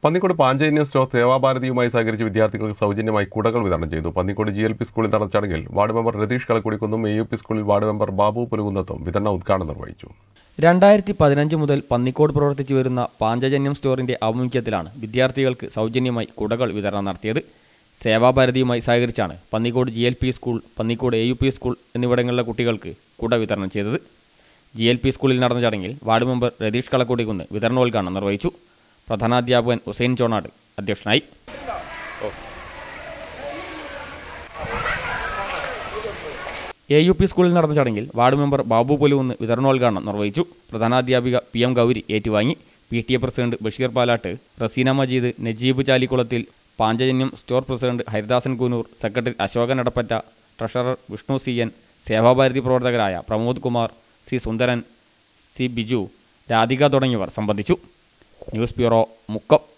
Pannikode പാഞ്ചജന്യം store സേവാഭാരതിയുമായി സഹകരിച്ച് വിദ്യാർത്ഥികൾക്ക് സൗജന്യമായി കുടകൾ വിതരണം ചെയ്തു പന്നിക്കോട് ജി എൽ പി സ്കൂളിൽ നടന്ന ചടങ്ങിൽ വാർഡ് മെമ്പർ രതീഷ് കളക്കുടിക്കുന്നും എ യു പി സ്കൂളിൽ വാർഡ് മെമ്പർ ബാബു പുലുകുന്നത്തും വിതരണ ഉദ്ഘാടനം നിർവഹിച്ചു രണ്ടായിരത്തി പതിനഞ്ച് മുതൽ പന്നിക്കോട് പ്രവർത്തിച്ചു വരുന്ന പാഞ്ചജന്യം സ്റ്റോറിന്റെ ആഭിമുഖ്യത്തിലാണ് വിദ്യാർത്ഥികൾക്ക് സൗജന്യമായി കുടകൾ വിതരണം നടത്തിയത് സേവാഭാരതിയുമായി സഹകരിച്ചാണ് Pannikode G L P school Pannikode A U P school എന്നിവിടങ്ങളിലെ കുട്ടികൾക്ക് കുട വിതരണം ചെയ്തത് ജി എൽ പി സ്കൂളിൽ നടന്ന ചടങ്ങിൽ വാർഡ് മെമ്പർ രതീഷ് കളക്കുടിക്കുന്ന് വിതരണോദ്ഘാടനം നിർവഹിച്ചു പ്രധാനാധ്യാപകൻ ഹുസൈൻ ചോണാട് അധ്യക്ഷനായി എ യു പി സ്കൂളിൽ നടന്ന ചടങ്ങിൽ വാർഡ് മെമ്പർ ബാബു പൊലുവുന്ന് വിതരണോദ്ഘാടനം നിർവഹിച്ചു പ്രധാനാധ്യാപിക പി എം ഗൗരി ഏറ്റുവാങ്ങി P T A president Basheer Palatt Raseena Majeed Najeeb ചാലിക്കുളത്തിൽ Panchajanyam store president Haridasan Koonoor secretary Ashokan Edappatta treasurer Vishnu C N Sevabharathi പ്രവർത്തകരായ പ്രമോദ് കുമാർ സി സുന്ദരൻ സി ബിജു രാധിക തുടങ്ങിയവർ സംബന്ധിച്ചു ന്യൂസ് ബ്യൂറോ മുക്കം